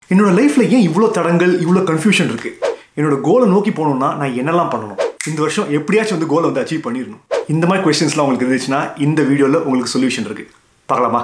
என்னோட லைஃப்பில் ஏன் இவ்வளோ தடங்கள் இவ்வளோ கன்ஃபியூஷன் இருக்குது என்னோட கோலை நோக்கி போகணும்னா நான் என்னெல்லாம் பண்ணணும் இந்த வருஷம் எப்படியாச்சும் வந்து கோலை வந்து அச்சீவ் பண்ணிடணும் இந்த மாதிரி கொஸ்டின்ஸ்லாம் உங்களுக்கு இருந்துச்சுன்னா இந்த வீடியோவில் உங்களுக்கு சொல்யூஷன் இருக்குது பார்க்கலாமா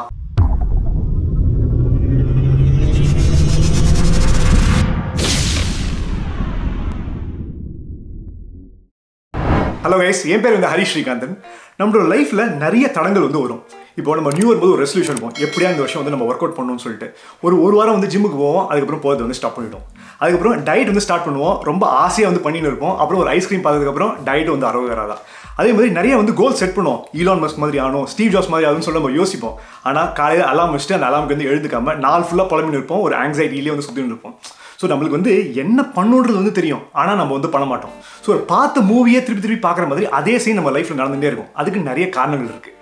ஹலோ கைஸ் என் பேர் வந்து ஹரிஷ் ஸ்ரீகாந்தன் நம்மளோட லைஃப்பில் நிறைய தடங்கள் வந்து வரும் இப்போ நம்ம நியூ இயர் போது ஒரு ரெசல்யூஷன் இருக்கும் எப்படியா இந்த வருஷம் வந்து நம்ம ஒர்க் அவுட் பண்ணணும்னு சொல்லிட்டு ஒரு ஒரு வாரம் வந்து ஜிம்முக்கு போவோம் அதுக்கப்புறம் போகிறது வந்து ஸ்டாப் பண்ணிவிடும் அதுக்கப்புறம் டயட் வந்து ஸ்டார்ட் பண்ணுவோம் ரொம்ப ஆசையாக வந்து பண்ணின்னு இருப்போம் அப்புறம் ஒரு ஐஸ்கிரீம் பார்த்ததுக்கப்புறம் டயட் வந்து அறவு வராதா அதே மாதிரி நிறைய வந்து கோல் செட் பண்ணுவோம் ஈலான் மஸ்க் மாதிரி ஆகணும் ஸ்டீவ் ஜாஸ் மாதிரி ஆகும்னு சொல்லி நம்ம யோசிப்போம் ஆனால் காலையில் அலாம் வச்சுட்டு அந்த அலாமுக்கு வந்து எழுந்துக்காம நாள் ஃபுல்லாக புலம்பின்னு இருப்போம் ஒரு ஆங்ஸைட்டிலேயே வந்து சுற்றின்னு இருப்போம் ஸோ நம்மளுக்கு வந்து என்ன பண்ணுன்றது வந்து தெரியும் ஆனால் நம்ம வந்து பண்ண மாட்டோம் ஸோ ஒரு பார்த்த மூவியே திருப்பி திருப்பி பார்க்குற மாதிரி அதே சீன் நம்ம லைஃப்பில் நடந்துகிட்டே இருக்கும் அதுக்கு நிறைய காரணங்கள் இருக்குது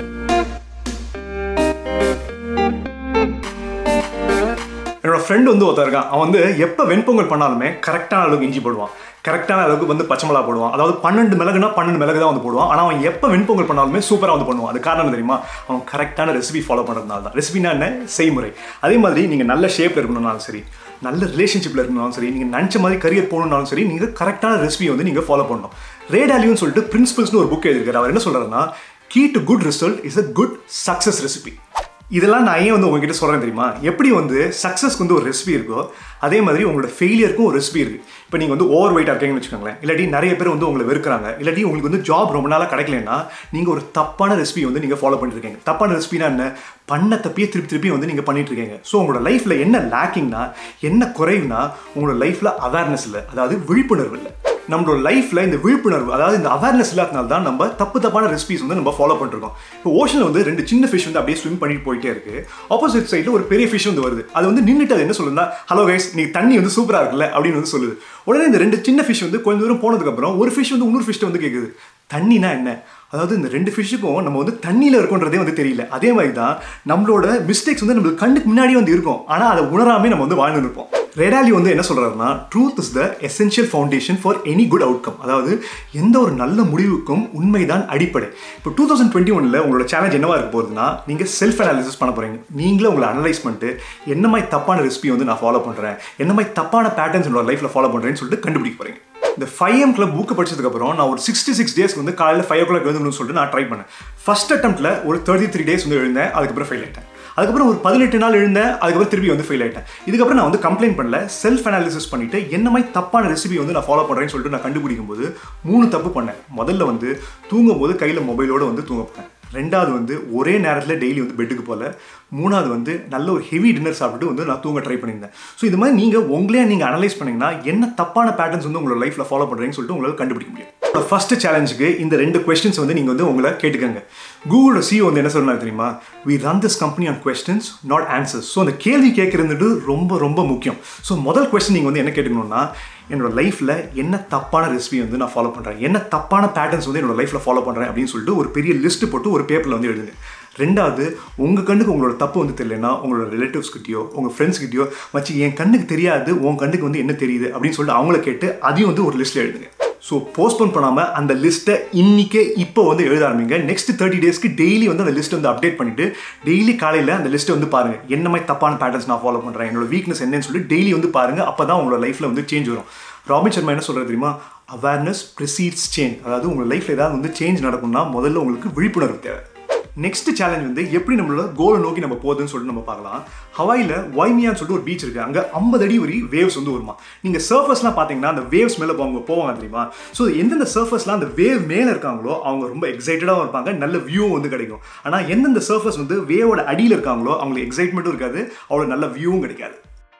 என்னோட ஃப்ரெண்டு வந்து ஒருத்தர் இருக்கான் அவன் வந்து எப்போ வெண்பொங்கல் பண்ணாலுமே கரெக்டான அளவுக்கு இஞ்சி போடுவான் கரெக்டான அளவுக்கு வந்து பச்சை மிளகா போடுவான் அதாவது பன்னெண்டு மிளகுனா பன்னெண்டு மிளகு தான் வந்து போடுவான் ஆனால் அவன் எப்போ வெண்பொங்கல் பண்ணாலுமே சூப்பராக வந்து பண்ணுவான் அது காரணம் தெரியுமா அவன் கரெக்டான ரெசிபி ஃபாலோ பண்ணுறதுனால தான் ரெசிபினா என்ன செய்முறை அதே மாதிரி நீங்கள் நல்ல ஷேப்பில் இருக்கணும்னாலும் சரி நல்ல ரிலேஷன்ஷிப்பில் இருக்கணும்னாலும் சரி நீங்கள் நினச்ச மாதிரி கரியர் போகணுன்னாலும் சரி நீங்கள் கரெக்டான ரெசிபி வந்து நீங்கள் ஃபாலோ பண்ணணும் ரேடாலியூன்னு சொல்லிட்டு பிரின்சிபல்ஸ்னு ஒரு புக் எழுதியிருக்காரு அவர் என்ன சொல்கிறாருன்னா key to good result is a good success recipe இதெல்லாம் நான் ஏன் வந்து உங்ககிட்ட சொல்கிறேன் தெரியுமா எப்படி வந்து சக்ஸஸ்க்கு வந்து ஒரு ரெசிபி இருக்கோ அதே மாதிரி உங்களோட ஃபெயிலியருக்கும் ஒரு ரெசிபி இருக்குது இப்போ நீங்கள் வந்து ஓவர் வெயிட்டாக இருக்கீங்கன்னு வச்சுக்கோங்களேன் இல்லாட்டி நிறைய பேர் வந்து உங்களை வெறுக்கிறாங்க இல்லாட்டி உங்களுக்கு வந்து ஜாப் ரொம்ப நாளாக கிடைக்கலன்னா நீங்கள் ஒரு தப்பான ரெசிபி வந்து நீங்கள் ஃபாலோ பண்ணிருக்கீங்க தப்பான ரெசிபினா என்ன பண்ண தப்பியே திருப்பி திருப்பி வந்து நீங்கள் பண்ணிட்டு இருக்கீங்க ஸோ உங்களோட லைஃப்பில் என்ன லேக்கிங்னா என்ன குறைவுனா உங்களோட லைஃப்பில் அவேர்னஸ் இல்லை அதாவது விழிப்புணர்வு இல்லை நம்மளோட லைஃப்பில் இந்த விழிப்புணர்வு அதாவது இந்த அவேர்னஸ் இல்லாதனால தான் நம்ம தப்பு தப்பான ரெசிபிஸ் வந்து நம்ம ஃபாலோ பண்ணிருக்கோம் இப்போ ஓஷனில் வந்து ரெண்டு சின்ன ஃபிஷ் வந்து அப்படியே ஸ்விம் பண்ணிட்டு போயிட்டே இருக்கு ஆப்போசிட் சைடில் ஒரு பெரிய ஃபிஷ் வந்து வருது அது வந்து நின்றுட்டு அது என்ன சொல்லுதுன்னா ஹலோ கைஸ் நீ தண்ணி வந்து சூப்பராக இருக்குல்ல அப்படின்னு வந்து சொல்லுது உடனே இந்த ரெண்டு சின்ன ஃபிஷ் வந்து கொஞ்சம் தூரம் போனதுக்கப்புறம் ஒரு ஃபிஷ் வந்து இன்னொரு ஃபிஷ்ட்டை வந்து கேட்குது தண்ணினா என்ன அதாவது இந்த ரெண்டு ஃபிஷ்ஷுக்கும் நம்ம வந்து தண்ணியில் இருக்கோன்றதே வந்து தெரியல அதே மாதிரி தான் நம்மளோட மிஸ்டேக்ஸ் வந்து நம்மளுக்கு கண்ணுக்கு முன்னாடியே வந்து இருக்கும் ஆனால் அதை உணராமே நம்ம வந்து வாழ்ந்து இருப்போம் ரெடாலி வந்து என்ன சொல்கிறாருன்னா truth is the essential foundation for any good outcome அதாவது எந்த ஒரு நல்ல முடிவுக்கும் உண்மைதான் அடிப்படை இப்போ டூ தௌசண்ட் டுவெண்ட்டி ஒனில் உங்களோட சேலஞ்ச் என்னவா இருக்க போகுதுன்னா நீங்கள் செல்ஃப் அனாலிசிஸ் பண்ண போகிறீங்க நீங்களே உங்களை அனலைஸ் பண்ணிட்டு என்ன மாதிரி தப்பான ரெசிபி வந்து நான் ஃபாலோ பண்ணுறேன் என்ன மாதிரி தப்பான பேட்டர்ன்ஸ் என்னோட லைஃப்பில் ஃபாலோ பண்ணுறேன்னு சொல்லிட்டு கண்டுபிடிக்க போகிறீங்க இந்த ஃபைவ் எம் கிளப் புக்கு படிச்சதுக்கப்புறம் நான் ஒரு சிக்ஸ்டி சிக்ஸ் டேஸ்க்கு வந்து காலையில் ஃபைவ் ஓ கிளாக் எழுதணும்னு சொல்லிட்டு நான் ட்ரை பண்ணேன் ஃபர்ஸ்ட் அட்டம்ப்டில் ஒரு தேர்ட்டி த்ரீ டேஸ் வந்து எழுந்தேன் அதுக்கப்புறம் ஃபெயில் ஆயிட்டேன் அதுக்கப்புறம் ஒரு பதினெட்டு நாள் எழுந்தேன் அதுக்கப்புறம் திருப்பி வந்து ஃபெயில் ஆயிட்டேன் இதுக்கப்புறம் நான் வந்து கம்ப்ளைண்ட் பண்ணல செல்ஃப் அனாலிசிஸ் பண்ணிட்டு என்ன மாதிரி தப்பான ரெசிபி வந்து நான் ஃபாலோ பண்ணுறேன்னு சொல்லிட்டு நான் கண்டுபிடிக்கும் போது மூணு தப்பு பண்ணேன் முதல்ல வந்து தூங்கும் போது கையில் மொபைலோடு வந்து தூங்க போனேன் ரெண்டாவது வந்து ஒரே நேரத்தில் டெய்லி வந்து பெட்டுக்கு போகல மூணாவது வந்து நல்ல ஒரு ஹெவி டின்னர் சாப்பிட்டு வந்து நான் தூங்க ட்ரை பண்ணியிருந்தேன் ஸோ இது மாதிரி நீங்கள் உங்களே நீங்கள் அனலைஸ் பண்ணிங்கன்னா என்ன தப்பான பேட்டர்ன்ஸ் வந்து உங்களோட லைஃப்பில் ஃபாலோ பண்ணுறீங்கன்னு சொல்லிட்டு உங்களால் கண்டுபிடிக்க முடியும் ஃபர்ஸ்ட் சேலஞ்சுக்கு இந்த ரெண்டு கொஸ்டின்ஸ் வந்து நீங்கள் வந்து உங்களை கேட்டுக்கங்க கூகுளோட சிஓ வந்து என்ன சொன்னார் தெரியுமா we run this company on questions not answers so அந்த கேள்வி கேட்குறது ரொம்ப ரொம்ப முக்கியம் ஸோ முதல் கொஸ்டின் நீங்கள் வந்து என்ன கேட்டுக்கணும்னா என்னோட லைஃப்பில் என்ன தப்பான ரெசிபி வந்து நான் ஃபாலோ பண்ணுறேன் என்ன தப்பான பேட்டர்ன்ஸ் வந்து என்னோட லைஃப்பில் ஃபாலோ பண்ணுறேன் அப்படின்னு சொல்லிட்டு ஒரு பெரிய லிஸ்ட்டு போட்டு ஒரு பேப்பரில் வந்து எழுதுங்க ரெண்டாவது உங்கள் கண்ணுக்கு உங்களோட தப்பு வந்து தெரியலனா உங்களோட ரிலேட்டிவ்ஸ் கிட்டயோ உங்கள் ஃப்ரெண்ட்ஸ் கிட்டயோ வச்சு என் கண்ணுக்கு தெரியாது உன் கண்ணுக்கு வந்து என்ன தெரியுது அப்படின்னு சொல்லிட்டு அவங்கள கேட்டு அதையும் வந்து ஒரு லிஸ்ட்டில் எழுதுங்க ஸோ போஸ்ட்போன் பண்ணாமல் அந்த லிஸ்ட்டை இன்றைக்கே இப்போ வந்து எழுத ஆரம்பிங்க நெக்ஸ்ட் தேர்ட்டி டேஸ்க்கு டெய்லி வந்து அந்த லிஸ்ட் வந்து அப்டேட் பண்ணிவிட்டு டெய்லி காலையில் அந்த லிஸ்ட்டை வந்து பாருங்கள் என்ன மாதிரி தப்பான பேட்டர்ன்ஸ் நான் ஃபாலோ பண்ணுறேன் என்னோட வீக்னஸ் என்னன்னு சொல்லி டெய்லி வந்து பாருங்கள் அப்போ தான் உங்களோட லைஃப்பில் வந்து சேஞ்ச் வரும் ராபின் சர்மா என்ன சொல்கிறது தெரியுமா அவேர்னஸ் ப்ரிசீட்ஸ் சேஞ்ச் அதாவது உங்கள் லைஃப்பில் ஏதாவது வந்து சேஞ்ச் நடக்கும்னா முதல்ல உங்களுக்கு விழிப்புணர்வு தேவை நெக்ஸ்ட் சேலஞ்ச் வந்து எப்படி நம்மளோட கோலை நோக்கி நம்ம போகுதுன்னு சொல்லிட்டு நம்ம பார்க்கலாம் ஹவாயில் வைமியான்னு சொல்லிட்டு ஒரு பீச் இருக்குது அங்கே ஐம்பது அடி வரி வேவ்ஸ் வந்து வருமா நீங்கள் சர்ஃபஸ்லாம் பார்த்தீங்கன்னா அந்த வேவ்ஸ் மேலே அவங்க போவாங்க தெரியுமா ஸோ எந்தெந்த சர்ஃபஸ்லாம் அந்த வேவ் மேலே இருக்காங்களோ அவங்க ரொம்ப எக்ஸைட்டடாகவும் இருப்பாங்க நல்ல வியூவும் வந்து கிடைக்கும் ஆனால் எந்தெந்த சர்ஃபஸ் வந்து வேவோட அடியில் இருக்காங்களோ அவங்களுக்கு எக்ஸைட்மெண்ட்டும் இருக்காது அவ்வளோ நல்ல வியூவும் கிடைக்காது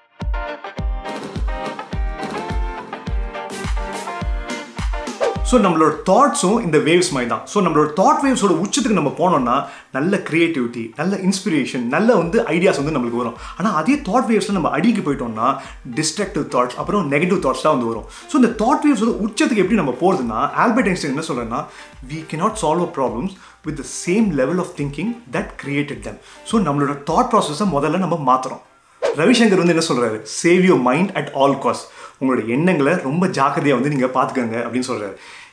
ஸோ நம்மளோட தாட்ஸும் இந்த வேவ்ஸ் மாதிரி தான் ஸோ நம்மளோட தாட் வேவ்ஸோட உச்சத்துக்கு நம்ம போனோம்னா நல்ல க்ரியேட்டிவிட்டி நல்ல இன்ஸ்பிரேஷன் நல்ல வந்து ஐடியாஸ் வந்து நம்மளுக்கு வரும் ஆனால் அதே தாட் வேவ்ஸில் நம்ம அடிக்கு போயிட்டோம்னா டிஸ்ட்ரக்டிவ் தாட்ஸ் அப்புறம் நெகட்டிவ் தாட்ஸ் தான் வந்து வரும் ஸோ இந்த தாட் வேவ்ஸ் வந்து உச்சத்துக்கு எப்படி நம்ம போகிறதுனா ஆல்பர்ட் ஐன்ஸ்டைன் என்ன சொல்கிறேன்னா we cannot solve a problems with the same level of thinking that created them so நம்மளோட தாட் ப்ராசஸை முதல்ல நம்ம மாற்றுறோம் ரவிசங்கர் வந்து என்ன சொல்கிறாரு save your mind at all cost உங்களோட எண்ணங்களை ரொம்ப ஜாக்கிரதையாக வந்து நீங்கள் பார்த்துக்கோங்க அப்படின்னு சொல்கிறாரு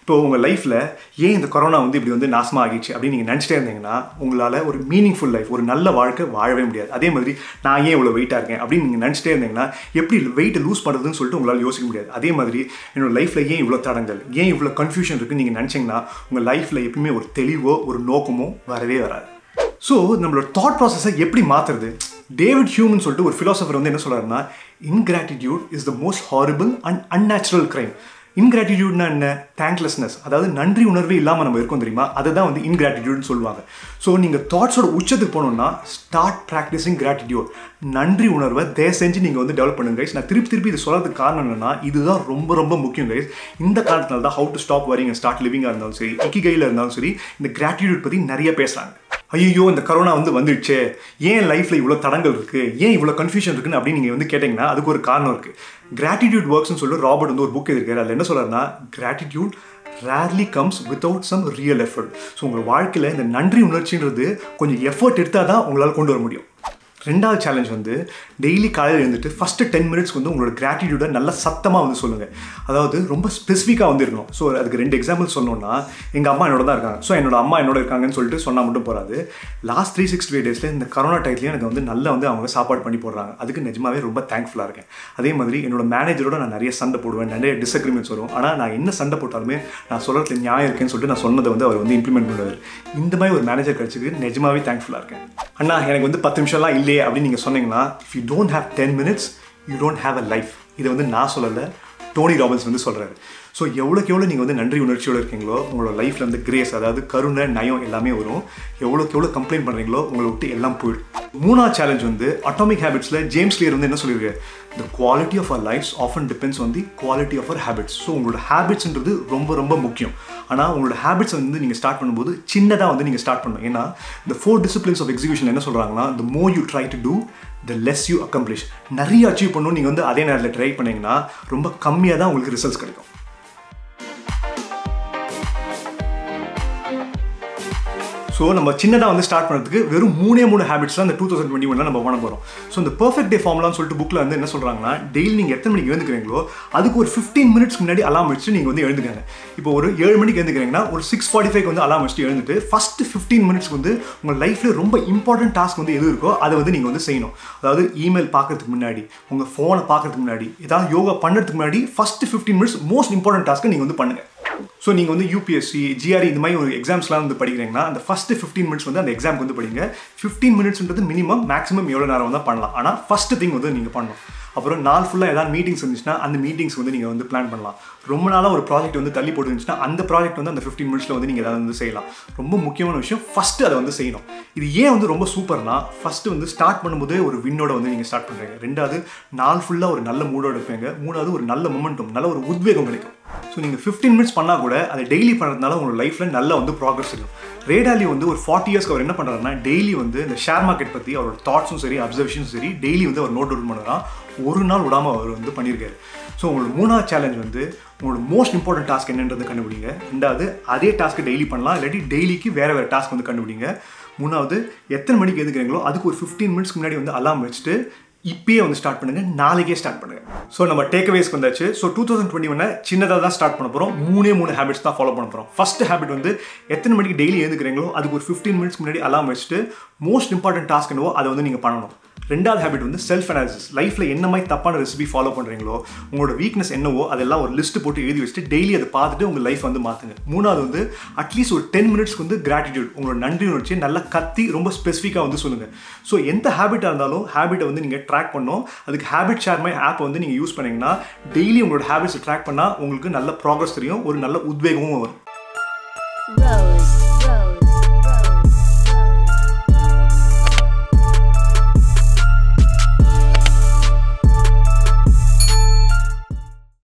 இப்போ உங்கள் லைஃப்பில் ஏன் இந்த கொரோனா வந்து இப்படி வந்து நாசமாக ஆகிடுச்சு அப்படின்னு நீங்கள் நினச்சிட்டே இருந்தீங்கன்னா உங்களால் ஒரு மீனிங்ஃபுல் லைஃப் ஒரு நல்ல வாழ்க்கை வாழவே முடியாது அதே மாதிரி நான் ஏன் இவ்வளோ வெயிட்டாக இருக்கேன் அப்படின்னு நீங்கள் நினச்சிட்டே இருந்தீங்கன்னா எப்படி வெயிட்டை லூஸ் பண்ணுறதுன்னு சொல்லிட்டு உங்களால் யோசிக்க முடியாது அதே மாதிரி என்னோட லைஃப்பில் ஏன் இவ்வளோ தடங்கள் ஏன் இவ்வளோ கன்ஃபியூஷன் இருக்குன்னு நீங்கள் நினச்சிங்கன்னா உங்கள் லைஃப்பில் எப்பவுமே ஒரு தெளிவோ ஒரு நோக்கமோ வரவே வராது ஸோ நம்மளோட தாட் ப்ராசஸை எப்படி மாற்றுறது டேவிட் ஹியூமன் சொல்லிட்டு ஒரு ஃபிலாசபர் வந்து என்ன சொல்கிறாருன்னா ingratitude is the most horrible and unnatural crime இன்கிராட்டிடியூட்னா என்ன தேங்க்லெஸ்னஸ் அதாவது நன்றி உணர்வே இல்லாமல் நம்ம இருக்கோம் தெரியுமா அதை தான் வந்து இன்கிராட்டிடியூட்னு சொல்லுவாங்க ஸோ நீங்கள் தாட்ஸோட உச்சத்துக்கு போகணுன்னா ஸ்டார்ட் ப்ராக்டிஸிங் கிராட்டிடியூட் நன்றி உணர்வை தயவு செஞ்சு நீங்கள் வந்து டெவலப் பண்ணுங்க கைஸ் நான் திருப்பி திருப்பி இது சொல்கிறதுக்கு காரணம் என்னன்னா இதுதான் ரொம்ப ரொம்ப முக்கியம் கைஸ் இந்த காலத்தினால தான் how to stop worrying start லிவிங்காக இருந்தாலும் சரி இக்கிகையில் இருந்தாலும் சரி இந்த கிராட்டிடியூட் பற்றி நிறைய பேசுகிறாங்க ஐயோ இந்த கரோனா வந்து வந்துடுச்சே ஏன் லைஃப்பில் இவ்வளோ தடங்கள் இருக்குது ஏன் இவ்வளோ கன்ஃபியூஷன் இருக்குன்னு அப்படின்னு நீங்கள் வந்து கேட்டிங்கன்னா அதுக்கு ஒரு காரணம் இருக்குது கிராட்டிடியூட் ஒர்க்ஸ்னு சொல்லிட்டு ராபர்ட் வந்து ஒரு புக் எழுதிருக்காரு அதில் என்ன சொல்கிறாருன்னா gratitude rarely comes without some real effort so உங்கள் வாழ்க்கையில் இந்த நன்றி உணர்ச்சின்றது கொஞ்சம் எஃபர்ட் எடுத்தால் தான் உங்களால் கொண்டு வர முடியும் ரெண்டாவது சேலஞ்ச் வந்து டெய்லி காலையில் எழுந்துட்டு ஃபஸ்ட்டு டென் மினிட்ஸ்க்கு வந்து உங்களோட கிராட்டிடியூடை நல்லா சத்தமாக வந்து சொல்லுங்கள் அதாவது ரொம்ப ஸ்பெசிஃபிக்காக வந்து இருக்கணும் ஸோ அதுக்கு ரெண்டு எக்ஸாம்பிள் சொன்னோன்னா எங்கள் அம்மா என்னோட தான் இருக்காங்க ஸோ என்னோட அம்மா என்னோட இருக்காங்கன்னு சொல்லிட்டு சொன்னால் மட்டும் போகாது லாஸ்ட் த்ரீ சிக்ஸ்டி ஃபைவ் டேஸில் இந்த கரோனா டைத்துலேயும் எனக்கு வந்து நல்லா வந்து அவங்க சாப்பாடு பண்ணி போடுறாங்க அதுக்கு நிஜமாவே ரொம்ப தேங்க்ஃபுல்லாக இருக்கேன் அதே மாதிரி என்னோட மேனேஜரோட நான் நிறைய சண்டை போடுவேன் நிறைய டிஸ்அக்ரிமெண்ட்ஸ் வரும் ஆனால் நான் என்ன சண்டை போட்டாலுமே நான் சொல்கிறதுல நியாயம் இருக்கேன்னு சொல்லிட்டு நான் சொன்னதை வந்து அவர் வந்து இம்ப்ளிமெண்ட் பண்ணுவார் இந்த மாதிரி ஒரு மேனேஜர் கிடச்சிக்கு நிஜமாவே தேங்க்ஃபுல்லாக இருக்கேன் அண்ணா எனக்கு வந்து பத்து நிமிஷம்லாம் இல்லையே அப்படின்னு நீங்கள் சொன்னீங்கன்னா if you don't have ten minutes you don't have a life இதை வந்து நான் சொல்லலை டோனி ராபன்ஸ் வந்து சொல்கிறாரு ஸோ எவ்வளோக்கு எவ்வளோ நீங்கள் வந்து நன்றி உணர்ச்சியோடு இருக்கீங்களோ உங்களோட லைஃப்பில் வந்து கிரேஸ் அதாவது கருணை நயம் எல்லாமே வரும் எவ்வளோக்கு எவ்வளோ கம்ப்ளைண்ட் பண்ணுறீங்களோ உங்களை விட்டு எல்லாம் போயிடும் மூணாவது சேலஞ்ச் வந்து அட்டாமிக் ஹேபிட்ஸில் ஜேம்ஸ் கிளியர் வந்து என்ன சொல்லியிருக்காரு the quality of our lives often depends on the quality of our habits so உங்களோட ஹேபிட்ஸ்ன்றது ரொம்ப ரொம்ப முக்கியம் ஆனால் உங்களோட ஹேபிட்ஸ் வந்து நீங்கள் ஸ்டார்ட் பண்ணும்போது சின்னதாக வந்து நீங்கள் ஸ்டார்ட் பண்ணணும் ஏன்னா இந்த ஃபோர் டிசிப்ளின்ஸ் ஆஃப் எக்ஸிகியூஷன் என்ன சொல்கிறாங்கன்னா the more you try to do the less you accomplish நிறைய அச்சீவ் பண்ணணும் நீங்கள் வந்து அதே நேரத்தில் ட்ரை பண்ணீங்கன்னா ரொம்ப கம்மியாக தான் உங்களுக்கு ரிசல்ட்ஸ் கிடைக்கும் ஸோ நம்ம சின்னதாக வந்து ஸ்டார்ட் பண்ணுறதுக்கு வெறும் மூணே மூணு ஹேபிட்ஸ் தான் இந்த டூ தௌசண்ட் டுவெண்ட்டி ஒன்ல நம்ம பண்ண போகிறோம் ஸோ இந்த பர்ஃபெக்ட் டே ஃபார்ம்லான்னு சொல்லிட்டு புக்கில் வந்து என்ன சொல்கிறாங்கன்னா டெய்லி நீங்கள் எத்தனை மணிக்கு எழுந்துக்கிறீங்களோ அதுக்கு ஒரு ஃபிஃப்டீன் மினிட்ஸ் முன்னாடி அலாம் வச்சுட்டு நீங்கள் வந்து எழுந்துக்கங்க இப்போ ஒரு ஏழு மணிக்கு எழுந்துக்கிறீங்கன்னா ஒரு சிக்ஸ் ஃபார்ட்டி ஃபைவ் வந்து அலாம் வச்சுட்டு எழுந்துட்டு ஃபஸ்ட்டு ஃபிஃப்டீன் மினிட்ஸ் வந்து உங்கள் லைஃப்பில் ரொம்ப இம்பார்ட்டன்ட் டாஸ்க் வந்து எது இருக்கோ அதை வந்து நீங்கள் வந்து செய்யணும் அதாவது இமெயில் பார்க்கறதுக்கு முன்னாடி உங்கள் ஃபோனை பார்க்கறதுக்கு முன்னாடி ஏதாவது யோகா பண்ணுறதுக்கு முன்னாடி first fifteen minutes most important டாஸ்க்கை நீங்கள் வந்து பண்ணுங்கள் ஸோ நீங்கள் வந்து யூபிஎஸ்சி ஜிஆர்இ இந்த மாதிரி ஒரு எக்ஸாம்ஸ்லாம் வந்து படிக்கிறீங்கன்னா அந்த ஃபஸ்ட்டு ஃபிஃப்டீன் மினிட்ஸ் வந்து அந்த எக்ஸாமுக்கு வந்து படிங்க ஃபிஃப்டீன் மினிட்ஸ்ன்றது மினிமம் மேக்ஸிமம் எவ்வளோ நேரம் தான் பண்ணலாம் ஆனால் ஃபஸ்ட்டு திங் வந்து நீங்கள் பண்ணணும் அப்புறம் நாள் ஃபுல்லாக ஏதாவது மீட்டிங்ஸ் இருந்துச்சுன்னா அந்த மீட்டிங்ஸ் வந்து நீங்கள் வந்து பிளான் பண்ணலாம் ரொம்ப நாளாக ஒரு ப்ராஜெக்ட் வந்து தள்ளி போட்டு இருந்துச்சுன்னா அந்த ப்ராஜெக்ட் வந்து அந்த ஃபிஃப்டீன் மினிட்ஸில் வந்து நீங்கள் ஏதாவது வந்து செய்யலாம் ரொம்ப முக்கியமான விஷயம் ஃபஸ்ட்டு அதை வந்து செய்யணும் இது ஏன் வந்து ரொம்ப சூப்பர்னா ஃபஸ்ட்டு வந்து ஸ்டார்ட் பண்ணும்போதே ஒரு வின்னோட வந்து நீங்கள் ஸ்டார்ட் பண்ணுறீங்க ரெண்டாவது நாள் ஃபுல்லாக ஒரு நல்ல மூடோட இருப்பீங்க மூணாவது ஒரு நல்ல மொமெண்டம் நல்ல ஒரு உத்வேகம் கிடைக்கும் ஸோ நீங்கள் ஃபிஃப்டீன் மினிட்ஸ் பண்ணால் கூட அதை டெய்லி பண்ணுறதுனால உங்களோட லைஃப்பில் நல்ல வந்து ப்ராக்ரஸ் இருக்கும் ரேடாலி வந்து ஒரு ஃபார்ட்டி இயர்ஸ்க்கு அவர் என்ன பண்ணுறாருன்னா டெய்லி வந்து இந்த ஷேர் மார்க்கெட் பற்றி அவரோட தாட்ஸும் சரி அப்சர்வேஷனும் சரி டெய்லி வந்து அவர் நோட் டவுன் பண்ணுறான் ஒரு நாள் விடாமல் அவர் வந்து பண்ணியிருக்காரு ஸோ உங்களோட மூணாவது சேலஞ்ச் வந்து உங்களோட மோஸ்ட் இம்பார்ட்டன்ட் டாஸ்க் என்னன்றது கண்டுபிடிங்க ரெண்டாவது அதே டாஸ்க்கு டெய்லி பண்ணலாம் இல்லாட்டி டெய்லிக்கு வேறு வேறு டாஸ்க் வந்து கண்டுபிடிங்க மூணாவது எத்தனை மணிக்கு எதுக்குறீங்களோ அதுக்கு ஒரு ஃபிஃப்டீன் மினிட்ஸ்க்கு முன்னாடி வந்து அலாம் வச்சுட்டு இப்பயே வந்து ஸ்டார்ட் பண்ணுங்க நாளைக்கே ஸ்டார்ட் பண்ணுங்க ஸோ நம்ம டேக்அவேஸ்க்கு வந்தாச்சு ஸோ டூ தௌசண்ட் டுவெண்ட்டி ஒன்னை சின்னதாக தான் ஸ்டார்ட் பண்ண போகிறோம் மூணே மூணு ஹேபிட்ஸ் தான் ஃபாலோ பண்ண போகிறோம் ஃபர்ஸ்ட் ஹேபிட் வந்து எத்தனை மணிக்கு டெய்லி எழுந்துக்கிறீங்களோ அதுக்கு ஒரு ஃபிஃப்டீன் மினிட்ஸ் முன்னாடி அலாம் வச்சுட்டு மோஸ்ட் இம்பார்ட்டன்ட் டாஸ்க் என்னவோ அதை வந்து நீங்கள் பண்ணணும் ரெண்டாவது ஹேபிட் வந்து செல்ஃப் அனாலிசிஸ் லைஃப்பில் என்ன மாதிரி தப்பான ரெசிபி ஃபாலோ பண்ணுறீங்களோ உங்களோட வீக்னஸ் என்னவோ அதெல்லாம் ஒரு லிஸ்ட் போட்டு எழுதி வச்சுட்டு டெய்லி அதை பார்த்துட்டு உங்கள் லைஃப் வந்து மாற்றுங்க மூணாவது வந்து அட்லீஸ்ட் ஒரு டென் மினிட்ஸ்க்கு வந்து கிராட்டிடியூட் உங்களோட நன்றி உணர்ச்சியை நல்லா கத்தி ரொம்ப ஸ்பெசிஃபிக்காக வந்து சொல்லுங்கள் ஸோ எந்த ஹேபிட்டாக இருந்தாலும் ஹேபிட்டை வந்து நீங்கள் ட்ராக் பண்ணோம் அதுக்கு ஹேபிட் ஷேர் மை ஆப் வந்து நீங்கள் யூஸ் பண்ணீங்கன்னா டெய்லி உங்களோட ஹேபிட்ஸை ட்ராக் பண்ணால் உங்களுக்கு நல்ல ப்ராக்ரஸ் தெரியும் ஒரு நல்ல உத்வேகமும் வரும் Road.